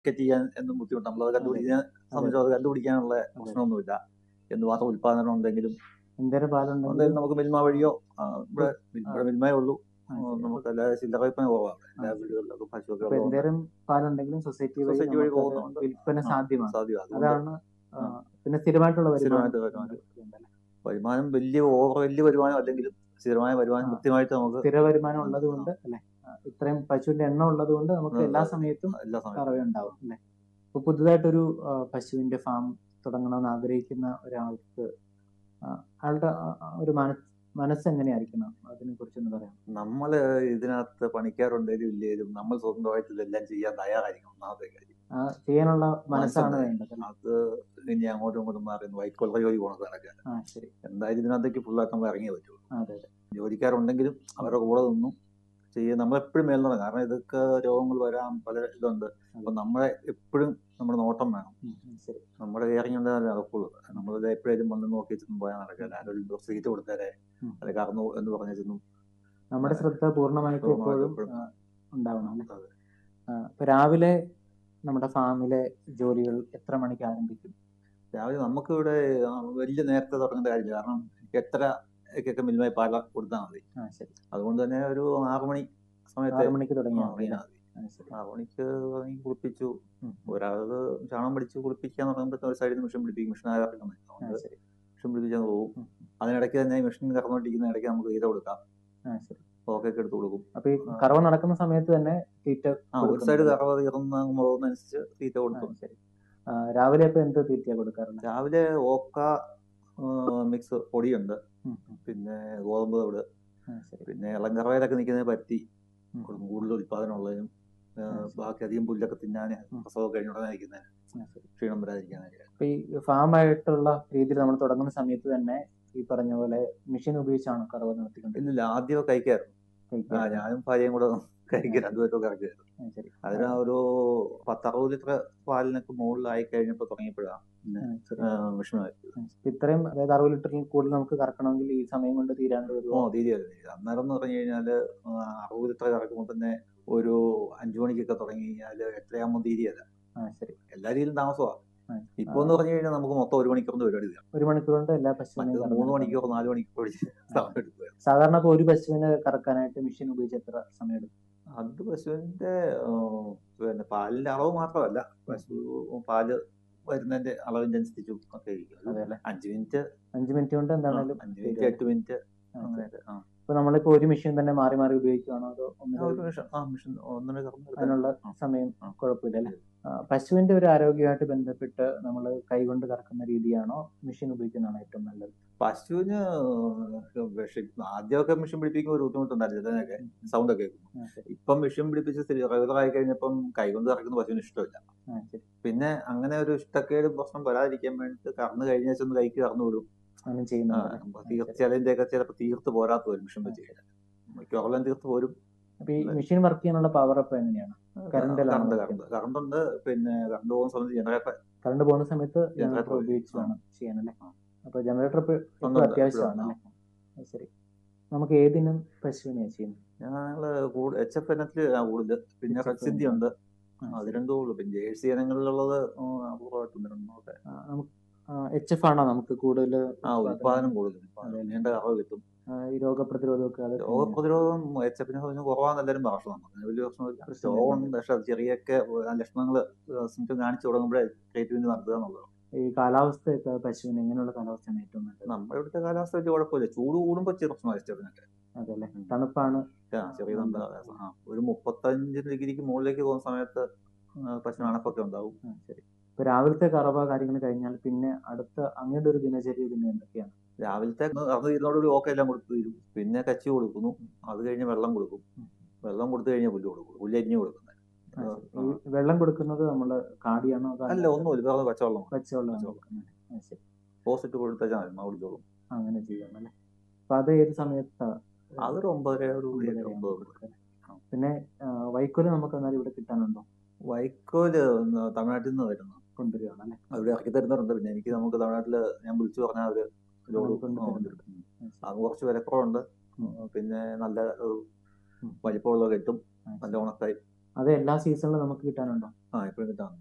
Market ചെയ്യാൻ എന്നും ബുദ്ധിമുട്ട് നമ്മളത് കണ്ടുപിടിക്കാൻ സംബന്ധിച്ച് അത് കണ്ടുപിടിക്കാനുള്ള പ്രശ്നമൊന്നുമില്ല എന്ന് മാത്രം ഉൽപാദനം ഉണ്ടെങ്കിലും എന്തേലും പാലുണ്ടെങ്കിൽ എന്തായാലും നമുക്ക് മിൽമ വഴിയോ ആ, ഇവിടെ ഇവിടെ മിൽമയേ ഉള്ളൂ ആ, ശരി. നമുക്ക് എല്ലാ ചില്ലറ വിൽപ്പന കുറവാണ് എല്ലാ വീടുകളിലൊക്കെ പശുവൊക്കെ അപ്പൊ ഉള്ളതുകൊണ്ട് എന്തേലും പാലുണ്ടെങ്കിലും സൊസൈറ്റി വഴി സൊസൈറ്റി വഴി നമുക്കത് പോകുന്നതുകൊണ്ട് വിൽപ്പന ആ, സാധ്യമാണ് സാധ്യമാണ് അതുകൊണ്ട് അതാണ് ആ, പിന്നെ സ്ഥിരമായിട്ടുള്ള വരുമാനം സ്ഥിരമായിട്ട് വരുമാനം. ഉണ്ടല്ലേ? വരുമാനം വലിയ ഓവർ വലിയ വരുമാനം അല്ലെങ്കിലും സ്ഥിരമായ വരുമാനം ആ. കൃത്യമായിട്ട് നമുക്ക് സ്ഥിര വരുമാനം ഉള്ളത് കൊണ്ട് അല്ലെ ഇത്രയും പശുവിന്റെ എണ്ണം ഉള്ളത് കൊണ്ട് നമുക്ക് ആ, എല്ലാ ആ. സമയത്തും എല്ലാ സമയത്തും കറവയുണ്ടാവും അല്ലെ ഇപ്പൊ പുതുതായിട്ടൊരു ആ, പശുവിന്റെ ഫാം തുടങ്ങണമെന്ന് ആഗ്രഹിക്കുന്ന ഒരാൾക്ക് ആ, ആളുടെ ആ, ആ, ഒരു മനസ് മനസ്സ് എങ്ങനെയായിരിക്കണം അതിനെ കുറിച്ചൊന്ന് പറയാം നമ്മള് ഇതിനകത്ത് പണിക്കാരുണ്ടെങ്കിലും ഇല്ലേലും നമ്മൾ സ്വന്തമായിട്ട് ഇതെല്ലാം ചെയ്യാൻ തയ്യാറായിരിക്കണം ഒന്നാമത്തെ കാര്യം ആ, ചെയ്യാനുള്ള മനസ്സാണ് മനസ്സുണ്ട്. വേണ്ടത് അല്ലേ? അത് ഇനി അങ്ങോട്ടും ഇങ്ങോട്ടും മാറി വൈറ്റ് കൊള്ള ജോലി പോകണത് നടക്കാൻ ആ ശരി എന്തായാലും ഇതിനകത്തേക്ക് ഫുള്ളായിട്ട് നമ്മൾ ഇറങ്ങിയേ പറ്റുള്ളൂ ആ, അതെ അതെ ജോലിക്കാരുണ്ടെങ്കിലും അവരുടെ കൂടെ നിന്നും ചെയ്യുക നമ്മളെപ്പോഴും മേൽനോണം കാരണം ഇതൊക്കെ രോഗങ്ങൾ വരാൻ പല ഇതുണ്ട് അപ്പൊ നമ്മളെ എപ്പോഴും നമ്മുടെ നോട്ടം വേണം ഉം, ഉം, ശരി നമ്മുടെ കെയറിങ് ഉണ്ടായാലേ നടക്കുള്ളൂ നമ്മളിത് എപ്പോഴും വന്ന് നോക്കി ചെന്നും പോയാൽ നടക്കില്ല ആരും സീറ്റ് കൊടുത്തേരെ ഉം. അല്ലെ കറന്നു എന്ന് പറഞ്ഞ ചെന്നും നമ്മുടെ ശ്രദ്ധ പൂർണ്ണമായിട്ട് പൂർണ്ണമായിട്ടും എപ്പോഴും എപ്പോഴും. ആ, ഉണ്ടാവണം അല്ലെ അതെ. ഇപ്പൊ രാവിലെ നമ്മുടെ ഫാമിലെ ജോലികൾ എത്ര മണിക്ക് ആരംഭിക്കും രാവിലെ നമുക്കിവിടെ ആ, വലിയ നേരത്തെ തുടങ്ങേണ്ട കാര്യമില്ല കാരണം എട്ടരക്കൊക്കെ മിൽമായി പാല കൊടുത്താൽ മതി ആ ശരി അതുകൊണ്ട് തന്നെ ഒരു ആറു മണി സമയത്ത് ആറ് മണിക്ക് തുടങ്ങിയാൽ മതി തുടങ്ങിയാൽ അല്ലേ? മതി ആ, ശരി ആറു മണിക്ക് തുടങ്ങി കുളിപ്പിച്ചു ഉം. ഒരാൾക്ക് ചാണം പിടിച്ച് കുളിപ്പിക്കാൻ തുടങ്ങുമ്പോൾ ഒരു സൈഡിൽ നിന്ന് മിഷൻ പിടിപ്പിക്കും മിഷൻ ആകാറുണ്ട് ആ, അതുകൊണ്ട് ശരി മിഷൻ പിടിപ്പിച്ചാൽ പോകും ഉം. അതിനിടയ്ക്ക് തന്നെ ഈ മിഷൻ കറന്നുകൊണ്ടിരിക്കുന്ന ഇടയ്ക്ക് നമുക്ക് തീറ്റ കൊടുക്കാം ആ ശരി ഓക്കൊക്കെ എടുത്ത് കൊടുക്കും അപ്പൊ ഈ കറവ നടക്കുന്ന സമയത്ത് തന്നെ തീറ്റ ആ ഒരു കൊടുക്കുന്നുണ്ട് സൈഡ് അല്ലേ? കറവ തീർന്ന പോകുന്നതനുസരിച്ച് തീറ്റ ആ, കൊടുക്കും ശരി ആ, രാവിലെ ഇപ്പൊ എന്ത് തീറ്റ കൊടുക്കാറുണ്ട് രാവിലെ ഓക്ക മിക്സ് പൊടിയുണ്ട് ഉം, ഉം. പിന്നെ ഗോതമ്പ് തവിട് ആ, ശരി പിന്നെ ഇളം കറവയിലൊക്കെ നിൽക്കുന്നത് പറ്റി ഉം, കൊടുക്കും കൂടുതൽ ഉൽപാദനമുള്ളതിനും ആ, ആ, ശരി. ബാക്കി അധികം പുല്ലൊക്കെ തിന്നാൻ ഉം. പ്രസവം കഴിഞ്ഞ ഉടനെ നയിക്കുന്നതിന് ആ, ശരി ക്ഷീണം വരാതിരിക്കാനൊക്കെ അപ്പൊ ഈ ഫാമായിട്ടുള്ള രീതിയിൽ നമ്മൾ തുടങ്ങുന്ന സമയത്ത് തന്നെ ഈ പറഞ്ഞ പോലെ മെഷീൻ ഉപയോഗിച്ചാണ് കറവ നടത്തിക്കൊണ്ടിരിക്കുന്നത് ഇല്ലില്ല ആദ്യമൊക്കെ കഴിക്കായിരുന്നു ആ കഴിക്കാറ്. ഞാനും ഭാര്യയും കൂടെ കഴിക്കും രണ്ടുപേരും കറക്കുമായിരുന്നു ആ, ശരി അതിന് ഒരു പത്തറുപത് ലിറ്റർ പാലിനൊക്കെ മുകളിലായി കഴിഞ്ഞപ്പോൾ തുടങ്ങിയപ്പോഴാണ് ആ, ശരി വിഷമമായി ഇപ്പൊ ഇത്രയും അതായത് അറുപത് ലിറ്ററിൽ കൂടുതൽ നമുക്ക് കറക്കണമെങ്കിൽ ഈ സമയം കൊണ്ട് തീരാണ്ട് ഓ വരുമോ തീരെയായിരുന്നു അന്നേരം എന്ന് പറഞ്ഞു കഴിഞ്ഞാല് ആ, അറുപത് ലിറ്റർ കറക്കുമ്പോൾ തന്നെ ഒരു അഞ്ചു മണിക്കൊക്കെ തുടങ്ങി കഴിഞ്ഞാല് എട്ടരയാകുമ്പോൾ തീരെയല്ല ആ ശരി എല്ലാ രീതിയിലും താമസമാണ് ആ. ഇപ്പൊ എന്ന് പറഞ്ഞു കഴിഞ്ഞാൽ നമുക്ക് മൊത്തം ഒരു മണിക്കൂറിന്റെ പരിപാടി തീരാം ഒരു മണിക്കൂർ കൊണ്ട് എല്ലാ പശുവിനെയും മറ്റേത് കറന്ന് മൂന്ന് എടുക്കാം. മണിക്കൂർ നാല് മണിക്കൂർ പിടിച്ച് സമയം എടുക്കുമായിരുന്നു സാധാരണ ഇപ്പൊ ഒരു പശുവിനെ കറക്കാനായിട്ട് മെഷീൻ ഉപയോഗിച്ച് എത്ര സമയം എടുക്കും അത് പശുവിന്റെ ആ, പിന്നെ പാലിന്റെ അളവ് മാത്രമല്ല പശു പാല് വരുന്നതിന്റെ അളവിന്റെ അനുസരിച്ചും ഒക്കെ ഇരിക്കും അത് അതെ അല്ലെ അഞ്ച് മിനിറ്റ് അഞ്ച് മിനിറ്റ് കൊണ്ട് ആ, എന്താണേലും അഞ്ച് മിനിറ്റ് എട്ട് മിനിറ്റ് അങ്ങനെയൊക്കെ ആ ഇപ്പൊ നമ്മളിപ്പോ ഒരു മെഷീൻ തന്നെ മാറി മാറി ഉപയോഗിക്കുകയാണോ അതോ ആ, ഒന്നിനും ഒരു മിഷൻ ആ മിഷൻ ഒന്നിനെ കറന്നെടുക്കാൻ അതിനുള്ള ആ. സമയം ആ. കുഴപ്പമില്ല അല്ലെ പശുവിന്റെ ഒരു ആരോഗ്യമായിട്ട് ബന്ധപ്പെട്ട് നമ്മൾ കൈകൊണ്ട് കറക്കുന്ന രീതിയാണോ മെഷീൻ ഉപയോഗിക്കുന്നതാണോ ഏറ്റവും നല്ലത് പശുവിന് വിഷം ആദ്യമൊക്കെ മിഷൻ പിടിപ്പിക്കുമ്പോൾ ഒരു ബുദ്ധിമുട്ടുണ്ടായിരുന്നു ഇതിനൊക്കെ സൗണ്ട് ഒക്കെ കേൾക്കും ആ, ശരി ഇപ്പം മിഷൻ പിടിപ്പിച്ച് റെഗുലർ ആയി കഴിഞ്ഞപ്പം കൈകൊണ്ട് കറക്കുന്ന പശുവിന് ഇഷ്ടമില്ല ആ, ശരി പിന്നെ അങ്ങനെ ഒരു ഇഷ്ടക്കേട് പ്രശ്നം വരാതിരിക്കാൻ വേണ്ടിയിട്ട് കറന്നു കഴിഞ്ഞ ശേഷം ഒന്ന് കൈക്ക് കറന്നു വിടും അങ്ങനെ ആ, ചെയ്യുന്നുണ്ട് തീർ- ചിലതിന്റെ ഒക്കെ ചിലപ്പോൾ തീർത്ത് പോരാത്ത വരും മിഷൻ വെച്ച് കഴിഞ്ഞാൽ മിക്കവാറും തീർത്ത് പോരും അപ്പൊ ഈ മെഷീൻ വർക്ക് ചെയ്യാനുള്ള പവർ അപ്പ് എങ്ങനെയാണ് കറണ്ടിലാണോ കറണ്ട് work കറണ്ട് കറണ്ട് ഉണ്ട് പിന്നെ കറണ്ട് പോകുന്ന സമയത്ത് ജനറേറ്റർ കറണ്ട് പോകുന്ന സമയത്ത് Generator ജനറേറ്റർ ഉപയോഗിച്ച് ആ. വേണം ചെയ്യാനല്ലേ ആ. അപ്പൊ ജനറേറ്റർ ഉണ്ട്, എപ്പോഴും ഉണ്ട്. അത്യാവശ്യമാണ് അല്ലേ അത് ശരി നമുക്ക് ഏതിനും പശുവിനെയാണ് ചെയ്യുന്നത് ഞങ്ങള് എച്ച് എഫ് ഇനത്തില് കൂടുതൽ പിന്നെ HF റെഡ് സിന്ധി ഉണ്ട് ആ, അത് ശരി. രണ്ടും ഉള്ളു പിന്നെ ജേഴ്സി ഇനങ്ങളിലുള്ളത് അപൂർവമായിട്ടുണ്ട് രണ്ടൊക്കെ ആ, നമുക്ക് എച്ച് എഫ് ആണോ നമുക്ക് കൂടുതൽ ആ ഉൽപാദനം കൂടുതൽ അതെ. നീണ്ട കറവ് കിട്ടും ഈ രോഗപ്രതിരോധമൊക്കെ അത് രോഗപ്രതിരോധം എച്ച് എഫിനെ സംബന്ധിച്ച് കുറവാന്ന് എല്ലാവരും പറഞ്ഞു നമുക്ക് വലിയ പ്രശ്നമില്ല പ്രശ്നമില്ല. രോഗമുണ്ട് പക്ഷെ അത് ചെറിയൊക്കെ ലക്ഷണങ്ങൾ സിംറ്റം കാണിച്ചു തുടങ്ങുമ്പോഴേ ട്രീറ്റ്മെന്റ് നടത്തുക എന്നുള്ളത് ഈ കാലാവസ്ഥയൊക്കെ പശുവിന് എങ്ങനെയുള്ള കാലാവസ്ഥയാണ് ഏറ്റവും നല്ലത് നമ്മുടെ ഇവിടുത്തെ കാലാവസ്ഥ വലിയ കുഴപ്പമില്ല ചൂട് കൂടുമ്പോൾ ചെറിയ പ്രശ്നം എച്ച് എഫിനൊക്കെ അതെല്ലേ ഉം. തണുപ്പാണ് ആ, ചെറിയ തണുത്ത കാലാവസ്ഥ ആ ഒരു മുപ്പത്തഞ്ച് ഡിഗ്രിക്ക് മുകളിലേക്ക് പോകുന്ന സമയത്ത് പശു അണപ്പൊക്കെ ഉണ്ടാവും ആ, ശരി ഇപ്പൊ രാവിലത്തെ കറവ കാര്യങ്ങൾ കഴിഞ്ഞാൽ പിന്നെ അടുത്ത അങ്ങയുടെ ഒരു ദിനചര്യ പിന്നെ എന്തൊക്കെയാണ് രാവിലത്തെ കറന്ന് തീരുന്നതോടുകൂടി ഓക്കെ എല്ലാം കൊടുത്തു തീരും പിന്നെ കച്ചി കൊടുക്കുന്നു അത് കഴിഞ്ഞ് വെള്ളം കൊടുക്കും ഉം. വെള്ളം കൊടുത്തു കഴിഞ്ഞാൽ പുല്ല് കൊടുക്കും പുല്ല് അരിഞ്ഞ് കൊടുക്കുന്നത് ആ, ശരി. ഈ വെള്ളം കൊടുക്കുന്നത് നമ്മള് കാടിയാണോ അതോ അല്ല ഒന്നുമില്ല വേറെ പച്ചവെള്ളം പച്ചവെള്ളം പച്ചവെള്ളം. കൊടുക്കുന്നത് ആ, ശരി പോസിറ്റ് കൊടുത്താൽ മതി അമ്മ കുടിച്ചോളും അങ്ങനെ ചെയ്യണം അല്ലേ അപ്പൊ അത് ഏത് സമയത്താ അതൊരു ഒമ്പതരയോട് കൂടി ഒമ്പതര ഒമ്പത് ആകുമ്പോൾ കൊടുക്കുക? പിന്നെ ആ, വൈക്കോല് നമുക്ക് എന്നാൽ ഇവിടെ കിട്ടാനുണ്ടോ വൈക്കോല് ഒന്ന് തമിഴ്നാട്ടിൽ നിന്ന് വരുന്നു കൊണ്ടുവരികയാണ് അല്ലേ അവിടെ ഇറക്കി തരുന്നുണ്ട് പിന്നെ എനിക്ക് നമുക്ക് തമിഴ്നാട്ടില് ഞാൻ വിളിച്ചു പറഞ്ഞാൽ അവര് ലോഡ് നമുക്ക് കൊണ്ട് ആ, തരുന്നുണ്ട്. ഉം. ആ, ശരി. അത് കുറച്ച് വിലക്കുറവുണ്ട് ഉം. പിന്നെ നല്ല ഉം. വലിപ്പമുള്ള കെട്ടും ആ, നല്ല ഉണക്കായി അത് എല്ലാ സീസണിലും നമുക്ക് കിട്ടാനുണ്ടോ ആ എപ്പോഴും കിട്ടാം